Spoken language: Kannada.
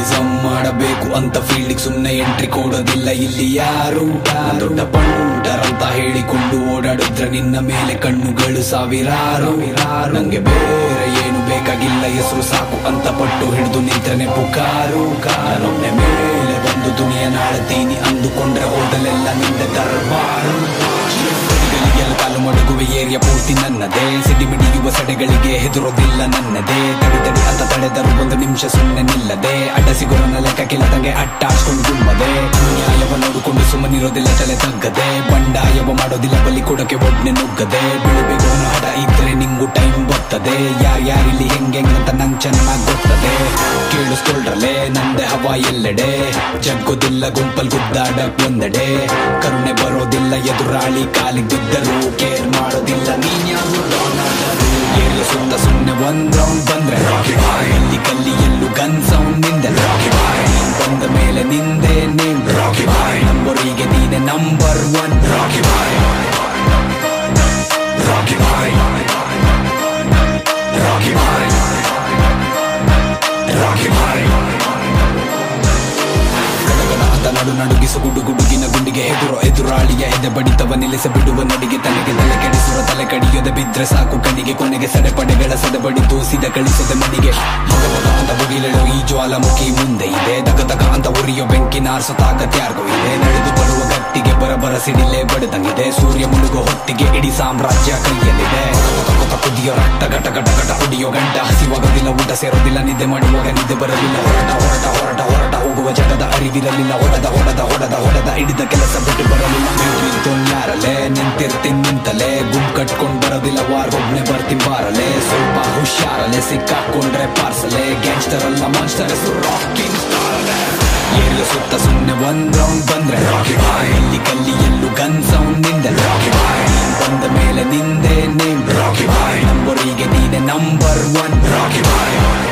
ರೌಡಿಸಂ ಮಾಡಬೇಕು ಅಂತ ಫೀಲ್ಡಿಗೆ ಸುಮ್ನೆ ಎಂಟ್ರಿ ಕೊಡೋದಿಲ್ಲ ಇಲ್ಲಿ ಯಾರು ನಾನ್ ದೊಡ್ಡ ಪಂಡರಂತ ಹೇಳಿಕೊಂಡು ಓಡಾಡಿದ್ರೆ ನಿನ್ನ ಮೇಲೆ ಕಣ್ಣುಗಳು ಸಾವಿರಾರು ನಂಗೆ ಬೇರೆ ಏನು ಬೇಕಾಗಿಲ್ಲ ಹೆಸರು ಸಾಕು ಅಂತ ಪಟ್ಟು ಹಿಡಿದು ನಿಂತ್ರನೆ ಪುಕಾರು ನಾನೊಮ್ಮೆ ಮೇಲೆ ಬಂದು ದುನಿಯ ನಾಳ್ತೀನಿ ಅಂದುಕೊಂಡ್ರೆ ಹೋದಲೆಲ್ಲ ನಿಂದ ದರ್ಬಾರು ಸೆಡೆಗಳಿಗೆಲ್ಲ ಕಾಲು ಮಡಗುವೆ ಏರಿಯಾ ಪೂರ್ತಿ ನನ್ನದೇ ಸಿಡಿ ಮಿಡಿಯುವ ಸಡೆಗಳಿಗೆ ಹೆದರೋದಿಲ್ಲ ನನ್ನದೇ ತಡಿ ತಡಿ ಅಂತ ತಡೆದರು ಒಂದು ನಿಮಿಷ ಸುಮ್ಮನೆ ನಿಲ್ಲದೆ ಅಡ್ಡ ಸಿಗೋರನ್ನ ಲೆಕ್ಕ ಕೆಳದಂಗೆ ಅಟ್ಟಾಡ್ಕೊಂಡು ಗುಮ್ಮದೆ ಅನ್ಯಾಯವ ನೋಡಿಕೊಂಡು ಸುಮ್ಮನಿರೋದಿಲ್ಲ ತಲೆ ತಗ್ಗದೆ ಬಂಡಾಯವ ಮಾಡೋದಿಲ್ಲ ಬಲಿ ಕೊಡಕ್ಕೆ ಒಡ್ನೆ ನುಗ್ಗದೆ ಬೆಳಿಬೇಕು ಅನ್ನೋ ಹಠ ಇದ್ರೆ ನಿಂಗು ಟೈಮ್ ಬರ್ತದೆ ಯಾರ್ಯಾರಿಲ್ಲಿ ಹೆಂಗೆ ಅಂತ ನಂಗೆ ಚೆನ್ನಾಗ್ ಗೊತ್ತದೆ ಕೇಳಿಸ್ಕೊಳ್ರಲೆ ನಂದೆ ಹವಾ ಎಲ್ಲೆಡೆ ಜಗ್ಗೋದಿಲ್ಲ ಗುಂಪಲ್ ಗುದ್ದಾಡಕ್ ಒಂದೆಡೆ ಕರುಣೆ ಬರೋದಿಲ್ಲ ಎದುರಾಳಿ ಕಾಲಿಗೆ ಬಿದ್ದರು ಕೇರ್ ಮಾಡೋದಿಲ್ಲ ನೀನ್ ಯಾರು ಏರಿಯ ಸುತ್ತ ಸುಮ್ಮನೆ ಒಂದ್ ರೌಂಡ್ ಬಂದ್ರೆ ರಾಕಿ ಬಾಯ್ ಅಲ್ಲಿ ಕಲ್ಲಿ ಎಲ್ಲೂ ಗನ್ ಸೌಂಡ್ ನಿಂದೆ ರಾಕಿ ಬಾಯ್ ನೀನ್ ಬಂದ ಮೇಲೆ ನಿಂದೆ ನೇಮ್ ರಾಕಿ ಬಾಯ್ ನಂಬರಿಗೆ ನೀನೆ number one Rocky Bhai Rocky Bhai Rocky Bhai Rocky Bhai ಗಡಗಡ ಅಂತ ನಡು ನಡುಗಿಸು ಗುಡು ಗುಡುಗಿನ ಗುಂಡಿಗೆ ಎದುರು ಎದುರಾಳಿಯ ಎದೆ ಬಡಿತವ ನಿಲ್ಲಿಸ ಬಿಡುವ ನಡಿಗೆ ತಲೆಗೆ ತಲೆ ಕೆಡಿಸುವ ತಲೆ ಕಡಿಯದ ಬಿದ್ರೆ ಸಾಕು ಕಣ್ಣಿಗೆ ಕೊನೆಗೆ ಸಡೆಪಡೆಗಳ ಸದೆ ಬಡಿದು ಸಿದ ಕಳಿಸದೆ ಮಣಿಗೆ ಮಗ ಮಗ ಅಂತ ಬುಗಿಲೆಳು ಈ ಜ್ವಾಲಾಮುಖಿ ಮುಂದೆ ಇದೆ ದಗ ದಗ ಅಂತ ಉರಿಯೋ ಬೆಂಕಿ ನಾರ್ಸೋ ತಾಕತ್ ಯಾರಿಗೂ ಇದೆ ನಡೆದು ಬರುವ ಗಟ್ಟಿಗೆ ಬರಬರ ಸಿಡಿಲೆ ಬಡದಂಗಿದೆ ಸೂರ್ಯ ಮುಳುಗೋ ಹೊತ್ತಿಗೆ ಇಡೀ ಸಾಮ್ರಾಜ್ಯ ಕೈಯಲ್ಲಿದೆ ಕೊತ ಕೊತ ಕುದಿಯೋ ರಕ್ತ ಗಟ ಗಟ ಗಟ ಕುಡಿಯೋ ಗಂಟ ಹಸಿವಾಗೋದಿಲ್ಲ ಊಟ ಸೇರೋದಿಲ್ಲ ನಿದ್ದೆ ಮಾಡುವಾಗ ನಿದ್ದೆ ಬರಲಿಲ್ಲ ಹೊರಟ ಹೊರಟ ಹೊರಟ ಹೊರಟ ಹೋಗುವ ಜಗದ ಅರಿವಿರಲಿಲ್ಲ ಹೊಡೆದ ಹೊಡೆದ ಹೊಡೆದ ಹೊಡೆದ ಹಿಡಿದ ಕೆಲಸ ಬಿಟ್ಟು ಬರಲಿಲ್ಲ ಯಾರಲೆ ನಿಂತಿರ್ತೀನಿ ನಿಂತಲೆ ಗುಂಪ್ ಕಟ್ಕೊಂಡ್ ಬರೋದಿಲ್ಲ ವಾರ್ ಒಬ್ನೆ ಬರ್ತೀನಿ ಬಾರಲೆ ಸ್ವಲ್ಪ ಹುಷಾರಲೆ ಸಿಕ್ಕಾಕೊಂಡ್ರೆ ಪಾರ್ಸಲೆ ಗ್ಯಾಂಗ್ಸ್ಟರ್ ಅಲ್ಲ ಮಾನ್ಸ್ಟರ್ ಹೆಸರು ರಾಕಿಂಗ್ ಏರಿಯ ಸುತ್ತ ಸುಮ್ನೆ ಒಂದ್ ರೌಂಡ್ ಬಂದ್ರೆ ರಾಕಿ ಬಾಯ್ ಇಲ್ಲಿ ಕಲ್ಲಿ ಎಲ್ಲೂ ಗನ್ ಸೌಂಡ್ ನಿಂದ ರಾಕಿ ಬಾಯ್ ನೀನ್ ಬಂದ ಮೇಲೆ ನಿಂದೆ ನೇಮ್ ರಾಕಿ ಬಾಯ್ ನಂಬರಿಗೆ ನೀನೆ ನಂಬರ್ ಒನ್ ರಾಕಿ ಬಾಯ್